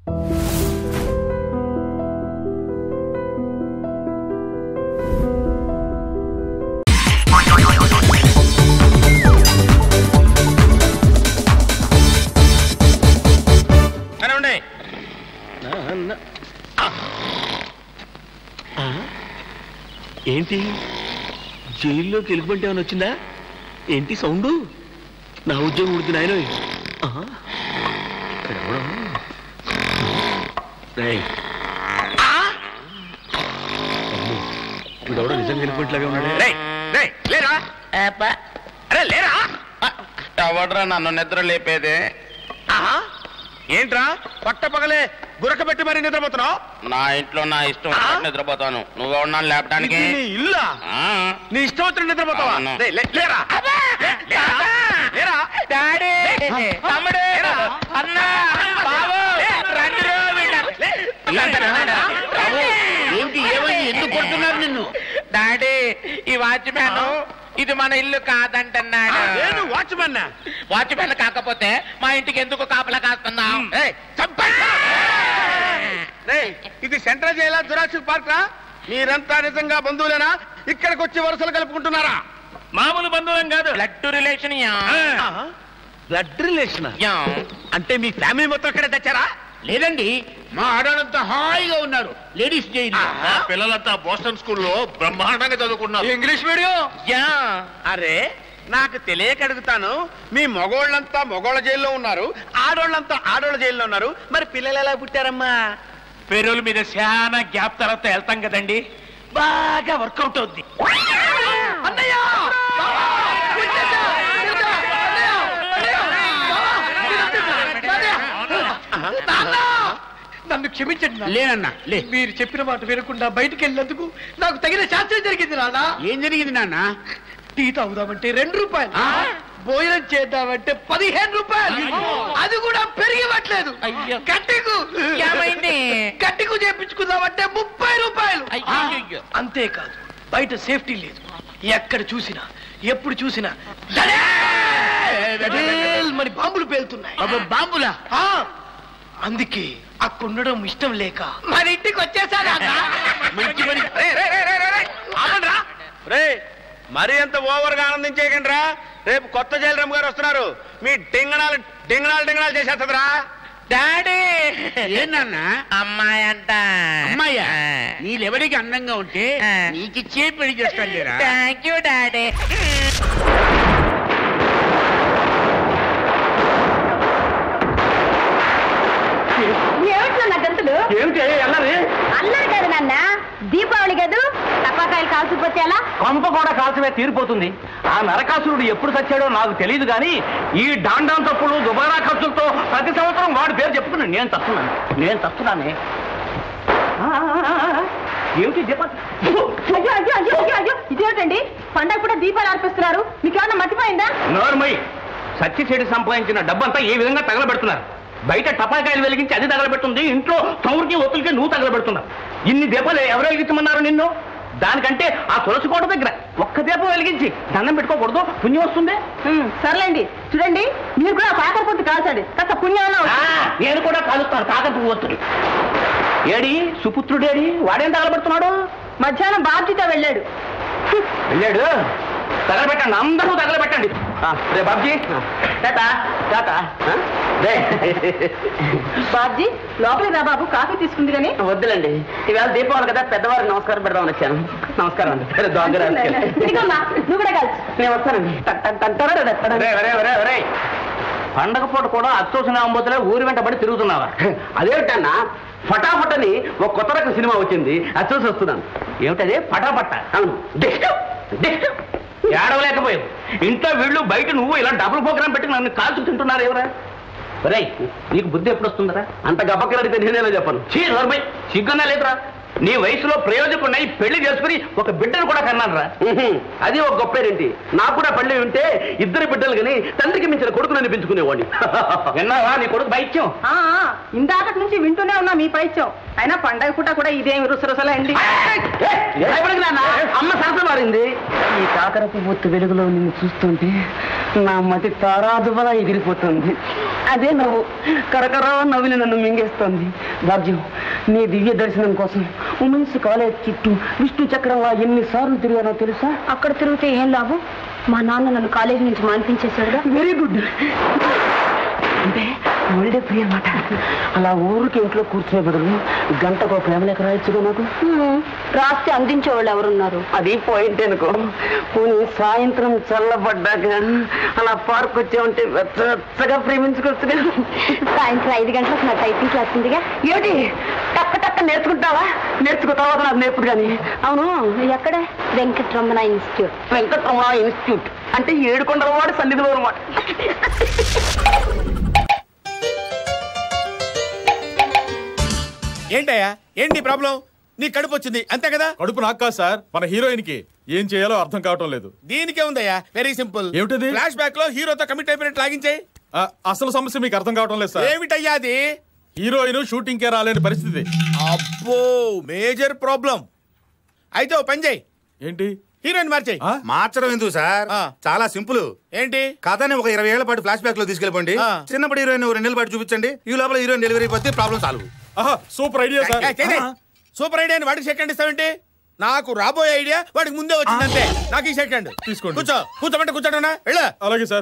అనండి ఏంటి జైల్లోకి ఎలుగుబంటి ఏమైనా వచ్చిందా ఏంటి సౌండ్ నా ఉద్యోగం ఉడికి నాయన ఇదెవడో నిజంగా ఎలుగుబంటిలాగా ఉన్నాడే రేయ్, రేయ్, లేరా అరే లేరా ఎవడ్రా నన్ను నిద్ర లేపేది ఆహా, ఏంట్రా పట్ట పగలే గురక పెట్టి మరి నిద్రపోతున్నావు నా ఇంట్లో నా ఇష్టం వచ్చినట్టు నిద్రపోతాను నువ్వెవడన్నా లేపడానికి ఇది నీ ఇల్లా ఆ, నీ ఇష్టం వచ్చిన నిద్రపోతావా అవును. రేయ్, లే- లేరా లేరా? లేరా? డాడీ తమ్ముడు లేరా? అన్నా బాబు రండిరో వీళ్ళ- బాబు, ఏమిటి ఏమైంది ఎందుకు కొడుతున్నారు నిన్ను డాడీ ఈ వాచ్మ్యాన్ ఇది మన ఇల్లు కాదంటున్నాడు నేను వాచ్మెన్ వాచ్మ్యాన్ కాకపోతే మా ఇంటికి ఎందుకు కాపలా కాస్తున్నావు ఇది సెంట్రల్ జైలా జురాసిక్ పార్క్ రా మీరంతా నిజంగా బంధువులేనా ఇక్కడికి వచ్చి వరుసలు కలుపుకుంటున్నారా మామూలు బంధువులం కాదు blood relation blood relation yeah అంటే మీ ఫ్యామిలీ మొత్తం ఇక్కడ తెచ్చారా లేదండి మా ఆడవాళ్ళంతా హాయిగా ఉన్నారు లేడీస్ జైలు పిల్లలంతా బోస్టన్ స్కూల్లో బ్రహ్మాండంగా చదువుకున్నారు ఇంగ్లీష్ మీడియం యా అరే నాకు తెలియక అడుగుతాను మీ మగోళ్ళంతా మగోళ్ళ జైల్లో ఉన్నారు ఆడోళ్ళంతా ఆడోళ్ళ జైల్లో ఉన్నారు మరి పిల్లలు ఎలా పుట్టారమ్మా పేరోల మీద చాలా గ్యాప్ తర్వాత వెళ్తాం కదండి బాగా వర్కౌట్ అవుద్ది నన్ను క్షమించండి నాన్న. లేనన్నా లే మీరు చెప్పిన మాట వినకుండా బయటికి వెళ్ళినందుకు నాకు తగిన శాస్త్రం జరిగింది నాన్న ఏం జరిగింది నాన్న టీ తాగుదామంటే రెండు రూపాయలు భోజనం చేద్దామంటే పదిహేను రూపాయలు అది కూడా పెరిగివ్వట్లేదు అయ్యో. గట్టికు ఏమైంది? గట్టికు చేపించుకుందామంటే ముప్పై రూపాయలు అయ్యయ్యో. అంతేకాదు బయట సేఫ్టీ లేదు ఎక్కడ చూసినా ఎప్పుడు చూసినా దడేల్ దడేల్ మరి బాంబులు పేలుతున్నాయి అబ్బా, బాంబులా ఆ, అందుకే అక్కడ ఉండడం ఇష్టం లేక మన ఇంటికి వచ్చేసాను మంచి పని రే, రే, రే, రే, రే, రే. ఆపండ్రా. రే మరి అంత ఓవర్ గా ఆనందించేయకండి రా రేపు కొత్త జైలరామ్ గారు వస్తున్నారు మీ డింగణాలు డింగణాలు డింగణాలు చేసేస్తుందిరా డాడీ ఏం నాన్న అమ్మాయి అంట అమ్మాయ్యా నీళ్ళెవరికి అందంగా ఉంటే నీకిచ్చే పెళ్లి చేస్తాను లేరా థ్యాంక్ యూ డాడీ ఏమిటి నా గంతులు ఏమిటి అల్లరి అల్లరి కాదు నాన్న దీపావళి కదూ టపాకాయలు కాల్చిపోతే ఎలా కొంప కూడా కాల్చమే తీరిపోతుంది ఆ నరకాసురుడు ఎప్పుడు చచ్చాడో నాకు తెలియదు కానీ ఈ డాండాం తప్పులు దుబారా ఖర్చులతో ప్రతి సంవత్సరం వాడి పేరు చెప్పుకున్నాను నేను తస్తున్నాను నేను తస్తున్నానే ఆ, ఆ, ఆ, ఆ. ఏమిటి దీప అయ్యో అయ్యో అయ్యో అయ్యో అయ్యో ఇదేమిటండి పండగ కూడా దీపాలు అర్పిస్తున్నారు మీకేమన్నా మర్చిపోయిందా నోర్మై సత్యశేడి సంపాదించిన డబ్బంతా ఏ విధంగా తగలబెడుతున్నారు బయట టపాకాయలు వెలిగించి అది తగలబెడుతుంది ఇంట్లో చౌరికి ఒత్తులకి నువ్వు తగలబెడుతున్నావు ఇన్ని దీపాలు ఎవరు వెలిగించమన్నారు నిన్ను దానికంటే ఆ తులసి కోట దగ్గర ఒక్క దీపం వెలిగించి దండం పెట్టుకోకూడదు పుణ్యం వస్తుంది ఉమ్, సర్లేండి చూడండి మీరు కూడా కాకర పొత్తు కాల్చండి కాస్త పుణ్యం ఆ, నేను కూడా కాలుస్తాను కాకపు ఒత్తులు ఏడి సుపుత్రుడేడి వాడేం తగలబెడుతున్నాడు మధ్యాహ్నం బాబ్జీతో వెళ్ళాడు వెళ్ళాడు తగలబెట్టండి అందరూ తగలబెట్టండి ఆ, రే బాబ్జీ తాత తాత ఆ? రే బాబ్జీ లోపలికి రా బాబు కాఫీ తీసుకుంది కానీ వద్దులండి ఈవేళ దీపావళి కదా పెద్దవారికి నమస్కారం పెడదామని వచ్చాను నమస్కారం అండి సరే, దొంగ రాజకీయాలు. ఇదిగోమ్మా, నువ్వు కూడా కాల్చు నేను వస్తానండి ఒరేయ్, ఒరేయ్, ఒరేయ్, ఒరేయ్. పండగ పూట కూడా అచ్చోసిన అంబోతులే ఊరి వెంట పడి తిరుగుతున్నావా అదేమిటన్నా ఫటాఫట్ అని ఒక కొత్త రకం సినిమా వచ్చింది అది చూసి వస్తున్నాను ఏమిటది ఫటాఫట్ అవును డిస్ట్ డిస్ట్ ఏడవలేకపోయావు ఇంట్లో వీళ్ళు బయట నువ్వు ఇలా డబుల్ ప్రోగ్రామ్ పెట్టి నన్ను కాల్చు తింటున్నారు ఎవరా ఒరేయ్ నీకు బుద్ధి ఎప్పుడు వస్తుందరా అంత గబ్బక్కలు అడిగితే నేనేలా చెప్పను చీ నోర్మై సిగ్గున్నా లేదురా నీ వయసులో ప్రయోజకున్నాయి పెళ్లి చేసుకుని ఒక బిడ్డను కూడా కన్నాను రా అది ఒక గొప్పేంటి నాకు కూడా పెళ్లి ఉంటే ఇద్దరు బిడ్డలు కానీ తండ్రికి మించిన కొడుకుని అనిపించుకునేవాడిని విన్నావా నీ కొడుకు బైక్యం ఆ, ఆ, ఇందాకటి నుంచి వింటూనే ఉన్నా మీ పైత్యం అయినా పండగ పూట కూడా ఇదేమి రుసరుసలే అండి అమ్మ సరస మారింది ఈ కాకరపు బొత్తు వెలుగులో నిన్ను చూస్తుంటే నా మతి తారాదుబలా ఎగిరిపోతుంది అదే నవ్వు కరకర నవ్విని నన్ను మింగేస్తోంది భాగ్యం నీ దివ్య దర్శనం కోసం ఉమెన్స్ కాలేజ్ చుట్టూ విష్ణు చక్రంలా ఎన్నిసార్లు తిరిగానో తెలుసా అక్కడ తిరిగితే ఏం లాభం మా నాన్న నన్ను కాలేజీ నుంచి మానిపించేశాడుగా వెరీ గుడ్ అంటే ఒళ్ళే ప్రియ మాట అలా ఊరికి ఇంట్లో కూర్చునే బదులు గంటకు ఒక ప్రేమ లేఖ రాయొచ్చుగా నాకు హ్మ్, రాస్తే అందించే వాళ్ళు ఎవరున్నారు అది పాయింట్ అనుకో పోనీ సాయంత్రం చల్లబడ్డాక అలా పార్క్ వచ్చే ఉంటే వెచ్చగా ప్రేమించుకోవచ్చుగా సాయంత్రం ఐదు గంటలకు నా టైపింగ్ క్లాస్ ఉందిగా ఏమిటి టక్క టక్క నేర్చుకుంటావా నేర్చుకున్న తర్వాత నాకు నేర్పుడు కానీ అవును ఎక్కడ వెంకటరమణ ఇన్స్టిట్యూట్ వెంకటరమణ ఇన్స్టిట్యూట్ అంటే ఏడుకొండల వాడు సన్నిధిలో అనమాట ఏంటయ్యా ఏంటి ప్రాబ్లం నీ కడుపు వచ్చింది అంతే కదా కడుపు నాకు కాదు సార్ మన హీరోయిన్ కి ఏం చేయాలో అర్థం కావటం లేదు దీనికే ఉందయ్యా వెరీ సింపుల్ ఏమిటది? ఫ్లాష్ బ్యాక్ లో హీరోతో కమిట్ అయిపోయినట్టు లాగించాయి ఆ, అసలు సమస్య మీకు అర్థం కావటం లేదు సార్ ఏమిటయ్యా అది హీరోయిన్ షూటింగ్ కే రాలేని పరిస్థితి అబ్బో మేజర్ ప్రాబ్లం అయితే ఓ పని చేయి ఏంటి హీరోయిన్ మార్చేయి ఆ? మార్చడం ఎందుకు సార్ ఆ. చాలా సింపుల్ ఏంటి కథని ఒక ఇరవై ఏళ్ల పాటు ఫ్లాష్ బ్యాక్ లో తీసుకెళ్ళిపోండి ఆ. చిన్నప్పుడు హీరోయిన్ ఓ రెండేళ్ళ పాటు చూపించండి ఈ లోపల హీరోయిన్ డెలివరీ అయిపోతే ప్రాబ్లం సాల్వ్ ఆహా సూపర్ ఐడియా సార్ ఏ, చేయి. ఆ, సూపర్ ఐడియా వాడికి సెకండ్ ఇస్తావేంటి నాకు రాబోయే ఐడియా వాడికి ముందే వచ్చిందంటే నాకు ఈ సెకండ్ తీసుకోండి. కూర్చో కూర్చోమంటే కూర్చోటనా వెళ్ళ అలాగే సార్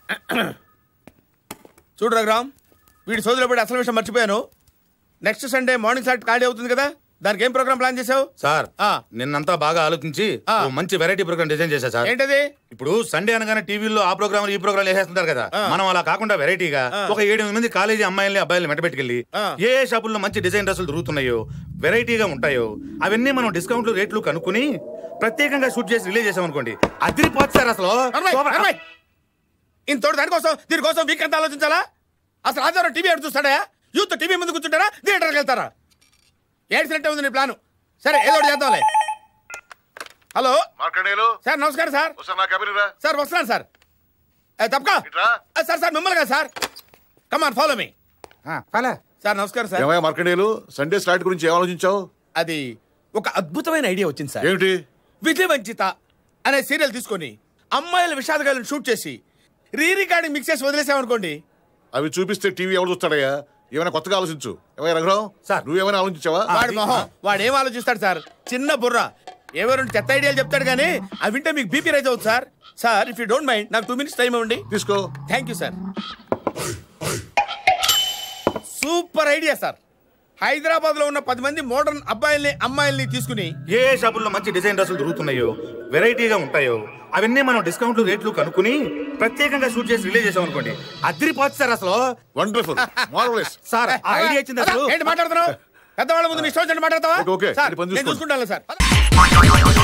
చూడు రఘురామ్ వీడి సోదరులో పడి అసలు విషయం మర్చిపోయాను నెక్స్ట్ సండే మార్నింగ్ ఫ్లాట్ ఖాళీ అవుతుంది కదా దానికి ఏం ప్రోగ్రామ్ ప్లాన్ చేసావు సార్ ఆ. నిన్నంతా బాగా ఆలోచించి ఆ. ఓ మంచి వెరైటీ ప్రోగ్రామ్ డిజైన్ చేశా సార్ ఏంటది ఇప్పుడు సండే అనగానే టీవీలో ఆ ప్రోగ్రామ్ ఈ ప్రోగ్రామ్ వేసేస్తుంటారు కదా ఆ. మనం అలా కాకుండా వెరైటీగా ఆ. ఒక ఏడు మంది కాలేజీ అమ్మాయిల్ని అబ్బాయిల్ని మెట్టబెట్టుకెళ్ళి ఆ. ఏ ఏ షాపుల్లో మంచి డిజైన్ డ్రెస్సులు దొరుకుతున్నాయో వెరైటీగా ఉంటాయో అవన్నీ మనం డిస్కౌంట్లు రేట్లు కనుక్కుని ప్రత్యేకంగా షూట్ చేసి రిలీజ్ చేసాం అనుకోండి అదిరిపోతుంది సార్ అసలు అరవై, సూపర్. అరవై. ఇంతోటి దానికోసం దీనికోసం వీక్ అంతా ఆలోచించాలా అసలు ఆదివారం టీవీ ఎడు చూస్తాడా యూత్ టీవీ ముందు కూర్చుంటారా థియేటర్కి వెళ్తారా ఏడ్చినట్టే ఉంది నీ ప్లాను సరే ఏదో ఒకటి చేద్దాంలే హలో మార్కండేయులు సార్ నమస్కారం సార్ ఒకసారి నా క్యాబిన్ రా సార్ వస్తున్నాను సార్ ఏ, తప్పకా ఇట్రా. ఏ, సార్ సార్ మిమ్మల్ని కదా సార్ కమాన్ ఫాలో మీ ఆ, పలా. సార్ నమస్కారం సార్ ఏమయ్యా మార్కండేయులు సండే స్లాట్ గురించి ఏం ఆలోచించావు అది ఒక అద్భుతమైన ఐడియా వచ్చింది సార్ ఏమిటి విజయ వంచిత అనే సీరియల్ తీసుకొని అమ్మాయిల విషాదగాలను షూట్ చేసి రీ రికార్డింగ్ మిక్స్ చేసి వదిలేసామనుకోండి అవి చూపిస్తే టీవీ ఎవరు చూస్తాడయ్యా ఏమైనా కొత్తగా ఆలోచించు ఏమయ్యా రఘురావు సార్. నువ్వేమైనా ఆలోచించావా వాడు మొహం వాడు ఏం ఆలోచిస్తాడు సార్ చిన్న బుర్ర ఏవో రెండు చెత్త ఐడియాలు చెప్తాడు కానీ అవి వింటే మీకు బీపీ రైజ్ అవుతుంది sir sir if you don't mind నాకు టూ మినిట్స్ టైం ఇవ్వండి తీసుకో thank you sir super idea sir Hyderabad లో ఉన్న పది మంది మోడర్న్ అబ్బాయిల్ని అమ్మాయిల్ని తీసుకుని ఏ ఏ షాపుల్లో మంచి డిజైన్ డ్రెస్సులు దొరుకుతున్నాయో వెరైటీగా ఉంటాయో అవన్నీ మనం డిస్కౌంట్లు రేట్లు కనుక్కుని ప్రత్యేకంగా షూట్ చేసి రిలీజ్ చేసాం అనుకోండి అదిరిపోతుంది సార్ అసలు వండర్ఫుల్ మార్వలెస్ సార్ ఆ ఐడియా ఇచ్చింది అదా, అసలు ఏంటి మాట్లాడుతున్నావు పెద్దవాళ్ళ ముందు నీ ఇష్టం వచ్చినట్టు మాట్లాడతావా ఓకే, ఓకే. సార్ ఇది పని నేను చూసుకోండి. చూసుకుంటాను సార్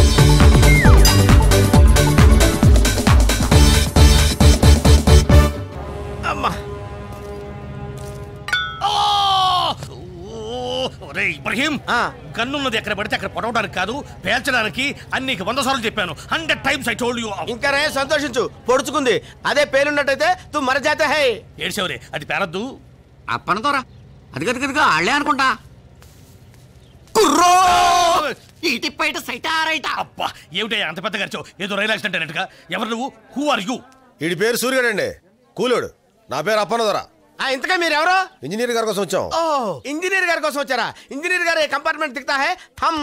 అమ్మా ఒరే ఇబ్రహీం ఆ. గన్నున్నది ఎక్కడ పడితే అక్కడ పొడవడానికి కాదు పేల్చడానికి అన్ని వంద సార్లు చెప్పాను hundred times I told you ఇంకా రే సంతోషించు పొడుచుకుంది అదే పేలున్నట్టయితే తు మర జాత హై ఏడ్చేవరే అది పేరద్దు అప్పనతోరా అది గది గదిగా ఆళ్లే అనుకుంటా ఇటు బయట సైటారైట అబ్బా ఏమిటయ్యా అంత పెద్ద ఖర్చు ఏదో రైలు యాక్సిడెంట్ అయినట్టుగా ఎవరు నువ్వు హూ ఆర్ యూ వీడి పేరు సూర్యుడండి కూలోడు నా పేరు అప్పనదొర ఇంతగా మీరెవరో ఇంజనీర్ గారి కోసం వచ్చాం ఓ ఇంజనీర్ గారి కోసం వచ్చారా ఇంజనీర్ గారు ఏ కంపార్ట్మెంట్ దిక్తా హై హమ్